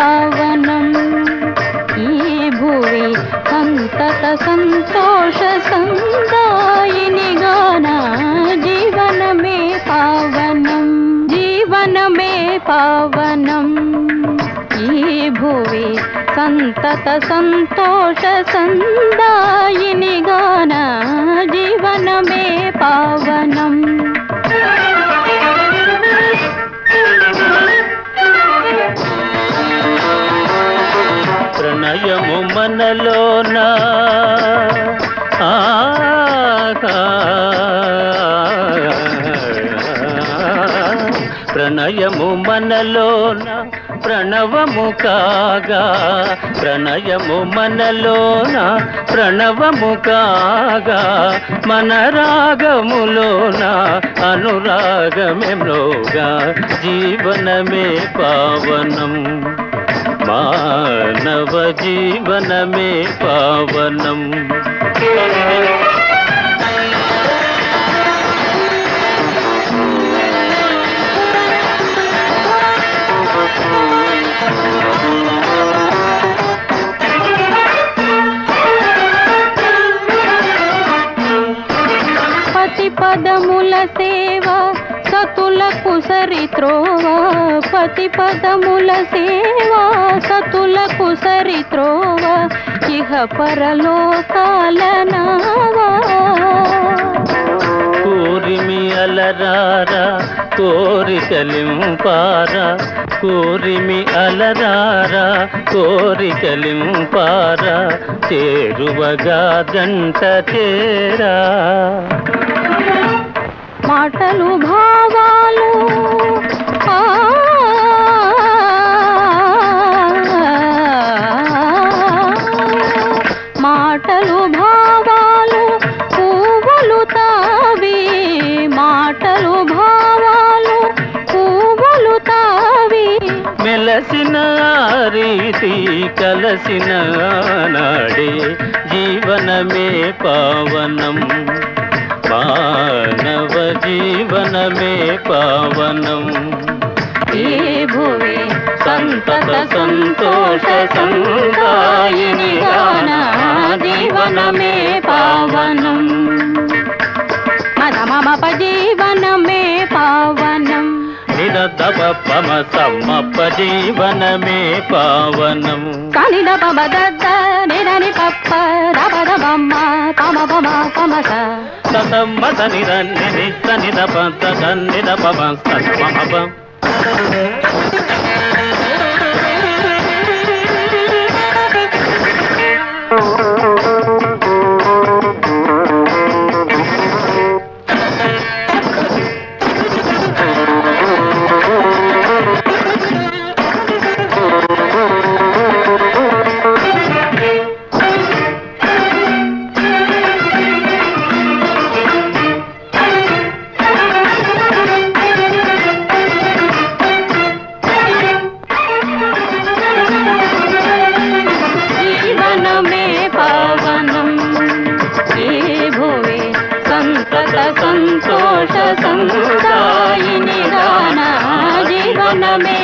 పావనం ఈ భువి సంతత సంతోష సందాయిని గాన జీవనమే పావనం జీవనమే పావనం ఈ భువి సంతత సంతోష సందాయిని గాన జీవనమే పావనం ప్రణయము మనలోన ఆగా. ప్రణయము మనలోన ప్రణవము కాగా ప్రణయము మనలోన ప్రణవము కాగా మన రాగములోన అనురాగమెమ్రోగా జీవనమే పావనం మానవ జీవనమే పావనం పతి పదముల సేవ సతులకు సరిత్రోవ పతి పదముల సేవ సతులకు సరిత్రోవ ఇహ పరలోకాల నావా కూరిమి అలరారా కోరికలింపారా కూరిమి అలరారా కోరికలింపారా చేరువగా జంట చేరా మాటలు భావాలు ఆ, మాటలు భావాలు పువ్వులు తావి మాటలు భావాలు పువ్వులు తావి మెలసిన రీతి కలసిన నాడే జీవనమే పావనం మానవ జీవనమే పావనం ఈ భువి సంతత సంతోష సందాయిని గాన జీవనమే పావనం మద మమ జీవనమే పావనం నిరతప పమ సమ్మప్ప జీవనమే పావనం కనిద పమ దద్ద నిరని పప్ప దపద బమ్మ పమ పమ పమస సతమ్మత నిరన్ని నిత్త నిదప తదన్నిద పమ సత్మమ జీవనమే పావనం ఈ భువి సంతత సంతోష సందాయిని గాన జీవనమే